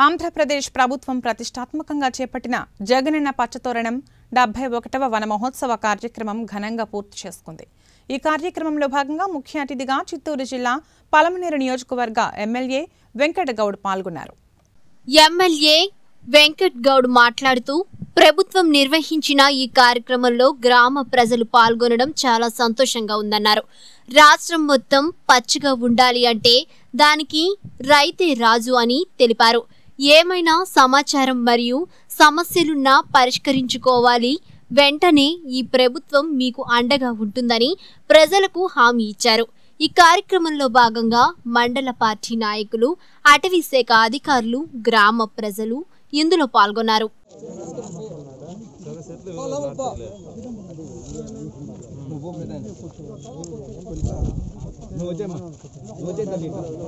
ఆంధ్రప్రదేశ్ ప్రభుత్వం ప్రతిష్టాత్మకంగా చేపట్టిన జగనన్న పచ్చతోరణం డెబ్బై ఒకటవ వన మహోత్సవ కార్యక్రమం ఘనంగా పూర్తి చేసుకుంది ఈ కార్యక్రమంలో భాగంగా ముఖ్య అతిథిగా చిత్తూరు జిల్లా పలమనేరు నియోజకవర్గ ఎమ్మెల్యే వెంకటగౌడ్ పాల్గొన్నారు ఎమ్మెల్యే వెంకట్ గౌడ్ మాట్లాడుతూ ప్రభుత్వం నిర్వహించిన ఈ కార్యక్రమంలో గ్రామ ప్రజలు పాల్గొనడం చాలా సంతోషంగా ఉందన్నారు రాష్ట్రం మొత్తం పచ్చగా ఉండాలి అంటే దానికి రైతే రాజు అని తెలిపారు ఏమైనా సమాచారం మరియు సమస్యలున్నా పరిష్కరించుకోవాలి వెంటనే ఈ ప్రభుత్వం మీకు అండగా ఉంటుందని ప్రజలకు హామీ ఇచ్చారు ఈ కార్యక్రమంలో భాగంగా మండల పార్టీ నాయకులు అటవీ శాఖ అధికారులు గ్రామ ప్రజలు ఇందులో పాల్గొన్నారు నువ్వు వచ్చేమ్మా నువ్వు వచ్చే తల్లి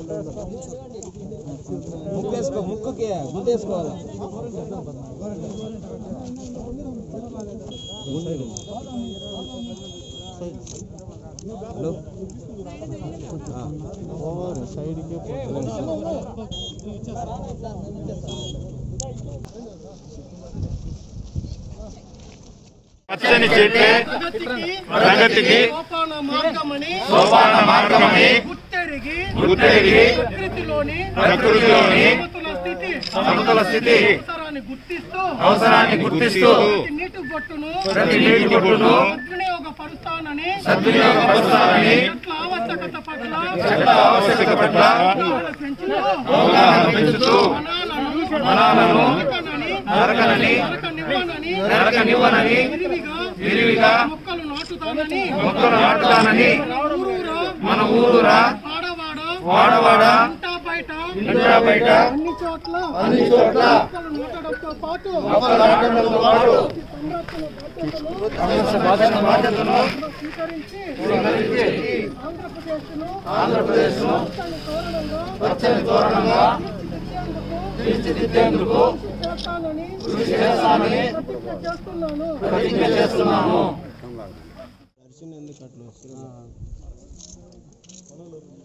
ముక్కేసుకో ముక్కుకి గుద్దేసుకోవాలి హలో సైడ్కి పచ్చని చెట్టే ప్రగతికి సోపాన మార్గమని సోపాన మార్గమని గుర్తెరిగి గుర్తెరిగి ప్రకృతిలోని ప్రకృతిలోని సమతుల స్థితి సమతుల స్థితి అవసరాన్ని గుర్తిస్తూ అవసరాన్ని గుర్తిస్తూ ప్రతి నీటి బొట్టును ప్రతి నీటి బొట్టును సద్వినియోగ పరుస్తానని సద్వినియోగపరచాలని చెట్ల ఆవశ్యకత పట్ల చెట్ల ఆవశ్యకత పట్ల అవగాహన పెంచుతూ అవగాహన పెంచుతూ వనాలను వనాలను నరకనని నరకనని నరకనివ్వనని నరకనివ్వనని విరివిగా విరివిగా మొక్కలు నాటుతానని మొక్కలు నాటుతానని ఊరూరా మన ఊరురా ఆడవాడ వాడవాడ ఇంటా బయట ఇంటా బయట అన్ని చోట్ల అన్ని చోట్ల మొక్కలు నాటడంతో పాటు మొక్కలు నాటడంతో పాటు సంరక్షణ బాధ్యతను బాధ్యతను స్వీకరించి స్వీకరించి ఆంధ్రప్రదేశ్ను ఆంధ్రప్రదేశ్ను పచ్చని తోరణంగా పచ్చని తోరణంగా తీర్చిదిద్దేందుకు తీర్చిదిద్దేందుకు కృషి చేస్తానని కృషి చేస్తానని ప్రతిజ్ఞ చేస్తున్నాను ప్రతిజ్ఞ చేస్తున్నాము దర్శనం ఎందుకు అట్లా వస్తుంది